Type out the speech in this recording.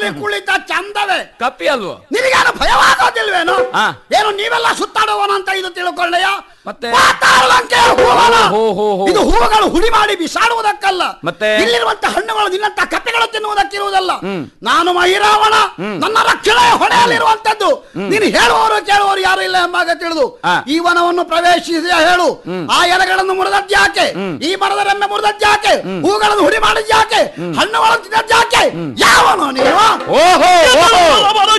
ಅಲ್ಲಿ ಕುಳಿತ ಚಂದವೇ ಕಪ್ಪಿ ಅಲ್ವೋ ನಿನಗೇನು ಭಯವಾಗೋದಿಲ್ವೇನು ಹಾ. ಏನು ನೀವೆಲ್ಲ ಸುತ್ತಾಡುವನ ಅಂತ ಇದು ತಿಳ್ಕೊಳ್ಳಯ್ಯ ಮತ್ತೆ? ಪಾತಾಳಲಂಕೆಯ ಹೂವನ. ಹೋ, ಹೋ, ಹೋ. ಇದು ಹೂವುಗಳು ಹುಡಿ ಮಾಡಿ ಬಿಸಾಡುವುದಕ್ಕಲ್ಲ ಮತ್ತೆ? ಇಲ್ಲಿರುವಂತ ಹಣ್ಣುಗಳು ನಿನ್ನಂತ ಕಪ್ಪೆಗಳು ತಿನ್ನುವುದಕ್ಕಿರುವುದಲ್ಲ ಹ್ಮ್. ನಾನು ಮಹಿರಾವಣ ನನ್ನ ರಕ್ಷಣೆ ಹೊಣೆಯಲ್ಲಿರುವಂತದ್ದು ನೀನು ಹೇಳುವವರು ಕೇಳುವವರು ಯಾರು ಇಲ್ಲ ಎಂಬಾಗ ತಿಳಿದು ಆ. ಈ ವನವನ್ನು ಪ್ರವೇಶಿಸಿ ಹೇಳು ಆ ಎಲೆಗಳನ್ನು ಮುರಿದದ್ಯಾಕೆ ಈ ಮರದ ರೆಮ್ಮೆ ಮುರಿದದ್ಯಾಕೆ ಹೂಗಳನ್ನು ಹುಡಿ ಮಾಡಿದ್ಯಾಕೆ ಹಣ್ಣುಗಳನ್ನು ತಿನ್ನದ್ಯಾಕೆ ಯಾವನು ನೀನು ಓಹೋ ಓಹೋ ಬರ